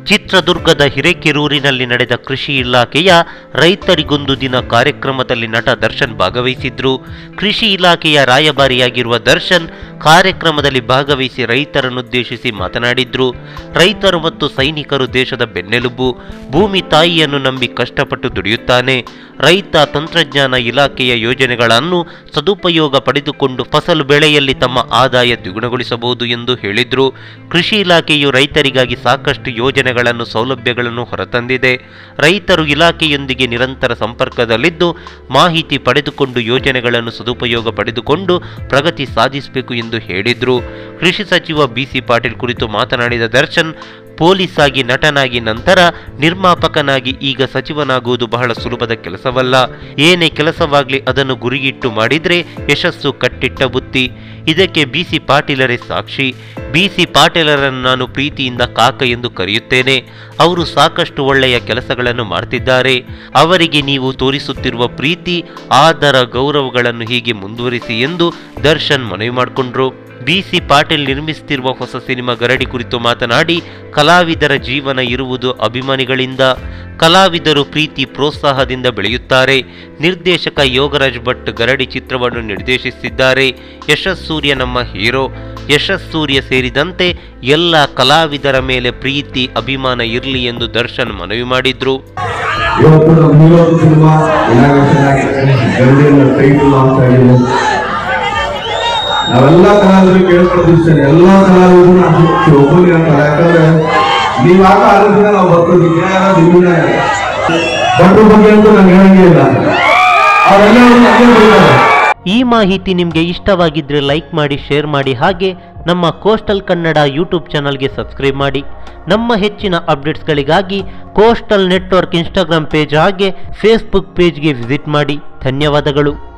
ಚಿತ್ರದುರ್ಗದ ಹಿರೇಕೆರೂರಿನಲ್ಲಿ ನಡೆದ ಕೃಷಿ ಇಲಾಖೆಯ ರೈತರಿಗೊಂದು ದಿನ ಕಾರ್ಯಕ್ರಮದಲ್ಲಿ ನಟ ದರ್ಶನ್ ಭಾಗವಹಿಸಿದ್ರು ಕೃಷಿ ಇಲಾಖೆಯ ರಾಯಭಾರಿಯಾಗಿರುವ ದರ್ಶನ್ ಕಾರ್ಯಕ್ರಮದಲ್ಲಿ ಭಾಗವಹಿಸಿ ರೈತರನ್ನುದ್ದೇಶಿಸಿ ಮಾತನಾಡಿದ್ರು ರೈತರು ಮತ್ತು ಸೈನಿಕರು ದೇಶದ ಬೆನ್ನೆಲುಬು ಭೂಮಿ ತಾಯಿಯನ್ನು ನಂಬಿ ಕಷ್ಟಪಟ್ಟು ದುಡಿಯುತ್ತಾನೆ ರೈತ ತಂತ್ರಜ್ಞಾನ ಇಲಾಖೆಯ ಯೋಜನೆಗಳನ್ನು ಸದುಪಯೋಗ ಪಡೆದುಕೊಂಡು ಫಸಲು ಬೆಳೆಯಲ್ಲಿ ತಮ್ಮ ಆದಾಯ ದ್ವಿಗುಣಗೊಳಿಸಬಹುದು ಎಂದು ಹೇಳಿದ್ರು ಕೃಷಿ ಇಲಾಖೆಯು ರೈತರಿಗಾಗಿ ಸಾಕಷ್ಟು ಯೋಜನೆಗಳನ್ನು ಸೌಲಭ್ಯಗಳನ್ನು ಹೊರತಂದಿದೆ ರೈತರು ಇಲಾಖೆಯೊಂದಿಗೆ ನಿರಂತರ ಸಂಪರ್ಕದಲ್ಲಿದ್ದು ಮಾಹಿತಿ ಪಡೆದುಕೊಂಡು ಯೋಜನೆಗಳನ್ನು ಸದುಪಯೋಗ ಪಡೆದುಕೊಂಡು ಪ್ರಗತಿ ಸಾಧಿಸಬೇಕು ಎಂದು ಹೇಳಿದ್ರು ಕೃಷಿ ಸಚಿವ ಬಿಸಿ ಪಾಟೀಲ್ ಕುರಿತು ಮಾತನಾಡಿದ ದರ್ಶನ್ ಪೊಲೀಸ್ ಆಗಿ ನಟನಾಗಿ ನಂತರ ನಿರ್ಮಾಪಕನಾಗಿ ಈಗ ಸಚಿವನಾಗುವುದು ಬಹಳ ಸುಲಭದ ಕೆಲಸವಲ್ಲ ಏನೇ ಕೆಲಸವಾಗಲಿ ಅದನ್ನು ಗುರಿಗಿಟ್ಟು ಮಾಡಿದ್ರೆ ಯಶಸ್ಸು ಕಟ್ಟಿಟ್ಟ ಬುತ್ತಿ ಇದಕ್ಕೆ ಬಿಸಿ ಪಾಟೀಲರೇ ಸಾಕ್ಷಿ ಬಿಸಿ ಪಾಟೀಲರನ್ನು ನಾನು ಪ್ರೀತಿಯಿಂದ ಕಾಕ ಎಂದು ಕರೆಯುತ್ತೇನೆ ಅವರು ಸಾಕಷ್ಟು ಒಳ್ಳೆಯ ಕೆಲಸಗಳನ್ನು ಮಾಡ್ತಿದ್ದಾರೆ ಅವರಿಗೆ ನೀವು ತೋರಿಸುತ್ತಿರುವ ಪ್ರೀತಿ ಆದರ ಗೌರವಗಳನ್ನು ಹೀಗೆ ಮುಂದುವರಿಸಿ ಎಂದು ದರ್ಶನ್ ಮನವಿ ಮಾಡಿಕೊಂಡ್ರು ಬಿಸಿ ಪಾಟೀಲ್ ನಿರ್ಮಿಸುತ್ತಿರುವ ಹೊಸ ಸಿನಿಮಾ ಗರಡಿ ಕುರಿತು ಮಾತನಾಡಿ ಕಲಾವಿದರ ಜೀವನ ಇರುವುದು ಅಭಿಮಾನಿಗಳಿಂದ ಕಲಾವಿದರು ಪ್ರೀತಿ ಪ್ರೋತ್ಸಾಹದಿಂದ ಬೆಳೆಯುತ್ತಾರೆ ನಿರ್ದೇಶಕ ಯೋಗರಾಜ್ ಭಟ್ ಗರಡಿ ಚಿತ್ರವನ್ನು ನಿರ್ದೇಶಿಸಿದ್ದಾರೆ ಯಶಸ್ ಸೂರ್ಯ ನಮ್ಮ ಹೀರೋ ಯಶಸ್ ಸೂರ್ಯ ಸೇರಿದಂತೆ ಎಲ್ಲ ಕಲಾವಿದರ ಮೇಲೆ ಪ್ರೀತಿ ಅಭಿಮಾನ ಇರಲಿ ಎಂದು ದರ್ಶನ್ ಮನವಿ ಮಾಡಿದ್ರು ಇವತ್ತು ನಮ್ಮ ಹೀರೋ ಸಿನಿಮಾ ಇನಾಗ್ರೇಷನ್ ಆಗಿದೆ ಗರುಡಿನ ಟೈಟಲ್ ಲಾಂಚ್ ಆಗಿದೆ ನಾವೆಲ್ಲ ಕಲಾವಿದರು ಕೇಳ್ಕೊಳ್ತೀವಿ ಎಲ್ಲ ಕಲಾವಿದರು ನಾನು ಒಬ್ಬನಿಗೆ ಅಂತಾರೆ ಯಾಕಂದ್ರೆ ನೀವು ಆಗ ಆರೋಗ್ಯ ನಾವು ಬರ್ಕೋದಿಕ್ಕೆ ನಿಮ್ಮನ್ನ ಭಟ್ರ ಬಗ್ಗೆ ಅಂತೂ ನಾನು ಹೇಳಂಗೇ ಇಲ್ಲ ಅವರೆಲ್ಲರೂ ನಮಗೆ ಬರ್ತಾರೆ ಈ ಮಾಹಿತಿ ನಿಮಗೆ ಇಷ್ಟವಾಗಿದ್ದರೆ ಲೈಕ್ ಮಾಡಿ ಶೇರ್ ಮಾಡಿ ಹಾಗೆ ನಮ್ಮ ಕೋಸ್ಟಲ್ ಕನ್ನಡ ಯೂಟ್ಯೂಬ್ ಚಾನಲ್ಗೆ ಸಬ್ಸ್ಕ್ರೈಬ್ ಮಾಡಿ ನಮ್ಮ ಹೆಚ್ಚಿನ ಅಪ್ಡೇಟ್ಸ್ಗಳಿಗಾಗಿ ಕೋಸ್ಟಲ್ ನೆಟ್ವರ್ಕ್ ಇನ್ಸ್ಟಾಗ್ರಾಮ್ ಪೇಜ್ ಹಾಗೆ ಫೇಸ್ಬುಕ್ ಪೇಜ್ಗೆ ವಿಸಿಟ್ ಮಾಡಿ ಧನ್ಯವಾದಗಳು